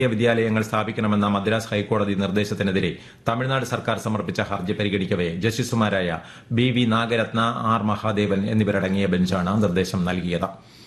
വിദ്യാലയങ്ങൾ സ്ഥാപിക്കണമെന്ന മദ്രാസ് ഹൈക്കോടതി നിർദ്ദേശത്തിനെതിരെ തമിഴ്നാട് സർക്കാർ സമർപ്പിച്ച ഹർജി പരിഗണിക്കവെ ജസ്റ്റിസുമാരായ B V Nagarathna R Mahadevan എന്നിവരടങ്ങിയ ബെഞ്ചാണ് നിർദ്ദേശം നൽകിയത്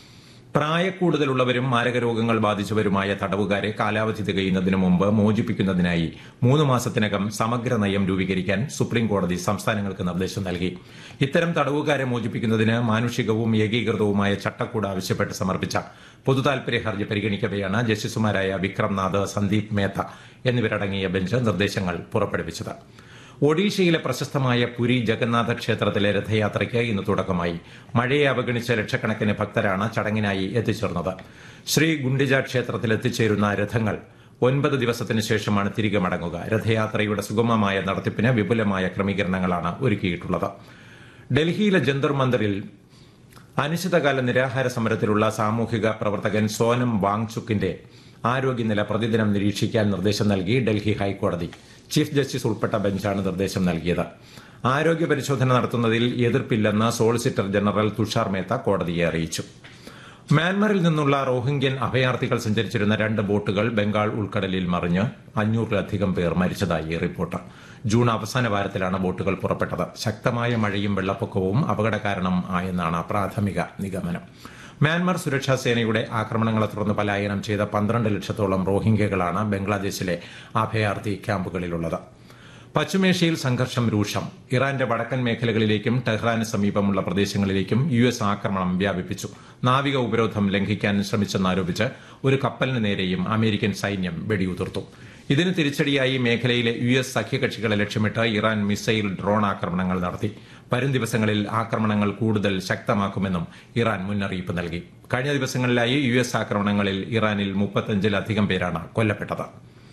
പ്രായക്കൂടുതലുള്ളവരും മാരകരോഗങ്ങൾ ബാധിച്ചവരുമായ തടവുകാരെ കാലാവധി തികയുന്നതിന് മുമ്പ് മോചിപ്പിക്കുന്നതിനായി മൂന്ന് മാസത്തിനകം സമഗ്ര നയം രൂപീകരിക്കാൻ സുപ്രീം കോടതി സംസ്ഥാനങ്ങൾക്ക് നിർദ്ദേശം നൽകി ഇത്തരം തടവുകാരെ മോചിപ്പിക്കുന്നതിന് മാനുഷികവും ഏകീകൃതവുമായ ചട്ടക്കൂട് ആവശ്യപ്പെട്ട് സമർപ്പിച്ച പൊതുതാൽപര്യ ഹർജി പരിഗണിക്കവെയാണ് ജസ്റ്റിസുമാരായ വിക്രംനാഥ് സന്ദീപ് മേത്ത എന്നിവരടങ്ങിയ ബെഞ്ച് നിർദ്ദേശങ്ങൾ പുറപ്പെടുവിച്ചത് ഒഡീഷയിലെ പ്രശസ്തമായ പുരി ജഗന്നാഥ ക്ഷേത്രത്തിലെ രഥയാത്രയ്ക്ക് ഇന്ന് തുടക്കമായി മഴയെ അവഗണിച്ച ലക്ഷക്കണക്കിന് ഭക്തരാണ് ചടങ്ങിനായി എത്തിച്ചേർന്നത് ശ്രീ ഗുണ്ടിജ ക്ഷേത്രത്തിൽ എത്തിച്ചേരുന്ന രഥങ്ങൾ ഒൻപത് ദിവസത്തിന് ശേഷമാണ് തിരികെ മടങ്ങുക രഥയാത്രയുടെ സുഗമമായ നടത്തിപ്പിന് വിപുലമായ ക്രമീകരണങ്ങളാണ് ഒരുക്കിയിട്ടുള്ളത് ഡൽഹിയിലെ ജന്തർ മന്ദിറിൽ അനിശ്ചിതകാല നിരാഹാര സമരത്തിലുള്ള സാമൂഹിക പ്രവർത്തകൻ സോനം വാങ്ചുക്കിന്റെ ആരോഗ്യനില പ്രതിദിനം നിരീക്ഷിക്കാൻ നിർദ്ദേശം നൽകി ഡൽഹി ഹൈക്കോടതി ചീഫ് ജസ്റ്റിസ് ഉൾപ്പെട്ട ബെഞ്ചാണ് നിർദ്ദേശം നൽകിയത് ആരോഗ്യ പരിശോധന നടത്തുന്നതിൽ എതിർപ്പില്ലെന്ന് സോളിസിറ്റർ ജനറൽ തുഷാർ മേത്ത കോടതിയെ അറിയിച്ചു മ്യാൻമറിൽ നിന്നുള്ള റോഹിംഗ്യൻ അഭയാർത്ഥികൾ സഞ്ചരിച്ചിരുന്ന രണ്ട് ബോട്ടുകൾ ബംഗാൾ ഉൾക്കടലിൽ മറിഞ്ഞ് അഞ്ഞൂറിലധികം പേർ മരിച്ചതായി റിപ്പോർട്ട് ജൂൺ അവസാന വാരത്തിലാണ് ബോട്ടുകൾ പുറപ്പെട്ടത് ശക്തമായ മഴയും വെള്ളപ്പൊക്കവും അപകട കാരണം ആയെന്നാണ് പ്രാഥമിക നിഗമനം മ്യാൻമർ സുരക്ഷാ സേനയുടെ ആക്രമണങ്ങളെ തുടർന്ന് പലായനം ചെയ്ത പന്ത്രണ്ട് ലക്ഷത്തോളം റോഹിംഗ്യകളാണ് ബംഗ്ലാദേശിലെ അഭയാർത്ഥി ക്യാമ്പുകളിലുള്ളത് പശ്ചിമേഷ്യയിൽ സംഘർഷം രൂക്ഷം ഇറാന്റെ വടക്കൻ മേഖലകളിലേക്കും ടെഹ്റാന് സമീപമുള്ള പ്രദേശങ്ങളിലേക്കും യു എസ് ആക്രമണം വ്യാപിപ്പിച്ചു നാവിക ഉപരോധം ലംഘിക്കാൻ ശ്രമിച്ചെന്നാരോപിച്ച് ഒരു കപ്പലിന് നേരെയും അമേരിക്കൻ സൈന്യം വെടിയുതിർത്തു ഇതിന് തിരിച്ചടിയായി മേഖലയിലെ യു എസ് സഖ്യകക്ഷികളെ ലക്ഷ്യമിട്ട് ഇറാൻ മിസൈൽ ഡ്രോൺ ആക്രമണങ്ങൾ നടത്തി വരും ദിവസങ്ങളിൽ ആക്രമണങ്ങൾ കൂടുതൽ ശക്തമാക്കുമെന്നും ഇറാൻ മുന്നറിയിപ്പ് നൽകി കഴിഞ്ഞ ദിവസങ്ങളിലായി യു എസ് ആക്രമണങ്ങളിൽ ഇറാനിൽ മുപ്പത്തഞ്ചിലധികം പേരാണ് കൊല്ലപ്പെട്ടത്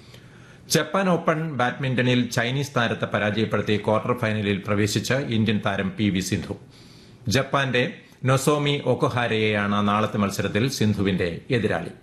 ജപ്പാൻ ഓപ്പൺ ബാഡ്മിന്റണിൽ ചൈനീസ് താരത്തെ പരാജയപ്പെടുത്തി ക്വാർട്ടർ ഫൈനലിൽ പ്രവേശിച്ച് ഇന്ത്യൻ താരം പി വി സിന്ധു ജപ്പാന്റെ നൊസോമി ഒക്കൊഹാരയെയാണ് നാളത്തെ മത്സരത്തിൽ സിന്ധുവിന്റെ എതിരാളി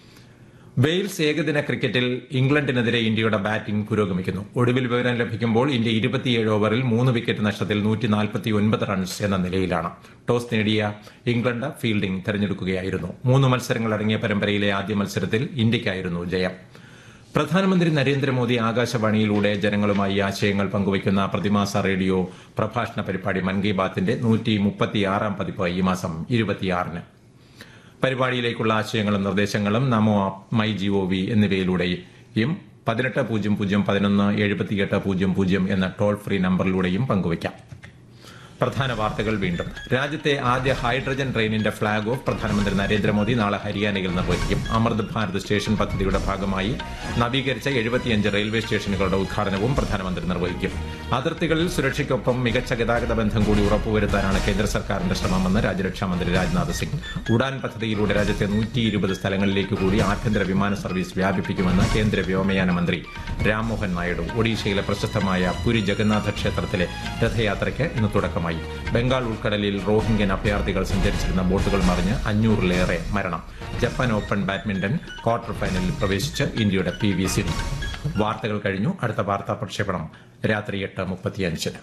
വെയിൽസ് ഏകദിന ക്രിക്കറ്റിൽ ഇംഗ്ലണ്ടിനെതിരെ ഇന്ത്യയുടെ ബാറ്റിംഗ് പുരോഗമിക്കുന്നു ഒടുവിൽ വിവരം ലഭിക്കുമ്പോൾ ഇന്ത്യ ഇരുപത്തിയേഴ് ഓവറിൽ മൂന്ന് വിക്കറ്റ് നഷ്ടത്തിൽ നൂറ്റി നാൽപ്പത്തിയൊൻപത് റൺസ് എന്ന നിലയിലാണ് ടോസ് നേടിയ ഇംഗ്ലണ്ട് ഫീൽഡിംഗ് തെരഞ്ഞെടുക്കുകയായിരുന്നു മൂന്ന് മത്സരങ്ങൾ അടങ്ങിയ പരമ്പരയിലെ ആദ്യ മത്സരത്തിൽ ഇന്ത്യയ്ക്കായിരുന്നു ജയം പ്രധാനമന്ത്രി നരേന്ദ്രമോദി ആകാശവാണിയിലൂടെ ജനങ്ങളുമായി ആശയങ്ങൾ പങ്കുവയ്ക്കുന്ന പ്രതിമാസ റേഡിയോ പ്രഭാഷണ പരിപാടി മൻ കി ബാത്തിന്റെ നൂറ്റി മുപ്പത്തിയാറാം പതിപ്പ് ഈ മാസം ഇരുപത്തിയാറിന് പരിപാടിയിലേക്കുള്ള ആശയങ്ങളും നിർദ്ദേശങ്ങളും നമോ ആപ്പ് മൈ ജിഒവി എന്നിവയിലൂടെയും പതിനെട്ട് പൂജ്യം പൂജ്യം പതിനൊന്ന് എഴുപത്തിയെട്ട് പൂജ്യം പൂജ്യം എന്ന ടോൾ ഫ്രീ നമ്പറിലൂടെയും പങ്കുവയ്ക്കാം പ്രധാന വാർത്തകൾ വീണ്ടും രാജ്യത്തെ ആദ്യ ഹൈഡ്രജൻ ട്രെയിനിന്റെ ഫ്ളാഗ് ഓഫ് പ്രധാനമന്ത്രി നരേന്ദ്രമോദി നാളെ ഹരിയാനയിൽ നിർവഹിക്കും അമൃത് ഭാരത് സ്റ്റേഷൻ പദ്ധതിയുടെ ഭാഗമായി നവീകരിച്ച എഴുപത്തിയഞ്ച് റെയിൽവേ സ്റ്റേഷനുകളുടെ ഉദ്ഘാടനവും പ്രധാനമന്ത്രി നിർവഹിക്കും അതിർത്തികളിൽ സുരക്ഷയ്ക്കൊപ്പം മികച്ച ഗതാഗത ബന്ധം കൂടി ഉറപ്പുവരുത്താനാണ് കേന്ദ്ര സർക്കാരിന്റെ ശ്രമമെന്ന് രാജ്യരക്ഷാമന്ത്രി രാജ്നാഥ് സിംഗ് ഉഡാൻ പദ്ധതിയിലൂടെ രാജ്യത്തെ നൂറ്റി ഇരുപത് സ്ഥലങ്ങളിലേക്ക് കൂടി ആഭ്യന്തര വിമാന സർവീസ് വ്യാപിപ്പിക്കുമെന്ന് കേന്ദ്ര വ്യോമയാന മന്ത്രി രാംമോഹൻ നായിഡു ഒഡീഷയിലെ പ്രശസ്തമായ പുരി ജഗന്നാഥ ക്ഷേത്രത്തിലെ രഥയാത്രയ്ക്ക് ഇന്ന് തുടക്കമായി ബംഗാൾ ഉൾക്കടലിൽ റോഹിംഗ്യൻ അഭയാർത്ഥികൾ സഞ്ചരിച്ചിരുന്ന ബോട്ടുകൾ മറിഞ്ഞ് അഞ്ഞൂറിലേറെ മരണം ജപ്പാൻ ഓപ്പൺ ബാഡ്മിന്റൺ ക്വാർട്ടർ ഫൈനലിൽ പ്രവേശിച്ച് ഇന്ത്യയുടെ പി വി സിന്ധു വാർത്തകൾ കഴിഞ്ഞു അടുത്ത വാർത്താ പ്രക്ഷേപണം രാത്രി എട്ട് മുപ്പത്തിയഞ്ചിന്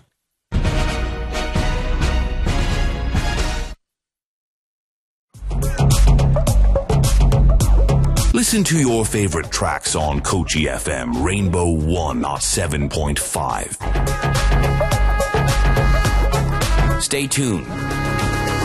Listen to your favorite tracks on Kochi FM Rainbow 107.5. Stay tuned